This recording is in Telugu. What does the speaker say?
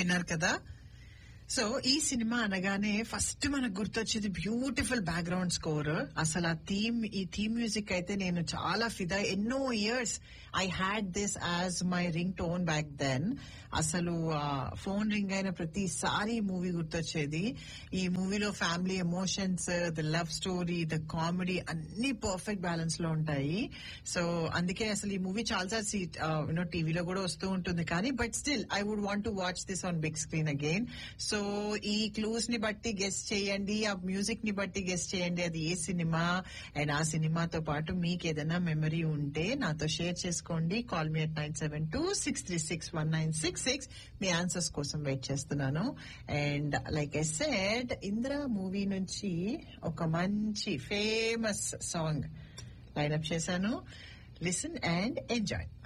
విన్నారు కదా సో ఈ సినిమా అనగానే ఫస్ట్ మనకు గుర్తొచ్చేది బ్యూటిఫుల్ బ్యాక్గ్రౌండ్ స్కోర్ అసలు ఆ థీమ్ ఈ థీమ్ మ్యూజిక్ అయితే నేను చాలా ఫిదా ఎన్నో years I had this as my ringtone back then అసలు ఫోన్ రింగ్ అయిన ప్రతిసారి మూవీ గుర్తొచ్చేది ఈ మూవీలో family emotions the love story the comedy అన్ని పర్ఫెక్ట్ బ్యాలెన్స్ లో ఉంటాయి సో అందుకే అసలు ఈ మూవీ చాలాసార్లు సీట్ యూనో టీవీలో కూడా వస్తూ ఉంటుంది కానీ but still I would want to watch this on big screen again so ఈ క్లూస్ ని బట్టి గెస్ట్ చేయండి ఆ మ్యూజిక్ ని బట్టి గెస్ట్ చేయండి అది ఏ సినిమా అండ్ ఆ సినిమాతో పాటు మీకు ఏదైనా మెమరీ ఉంటే నాతో షేర్ చేసుకోండి call me at nine seven two six three six one nine six six మీ ఆన్సర్స్ కోసం వెయిట్ చేస్తున్నాను and like I said Indra movie నుంచి ఒక మంచి ఫేమస్ సాంగ్ లైన్అప్ చేశాను లిసన్ అండ్ ఎంజాయ్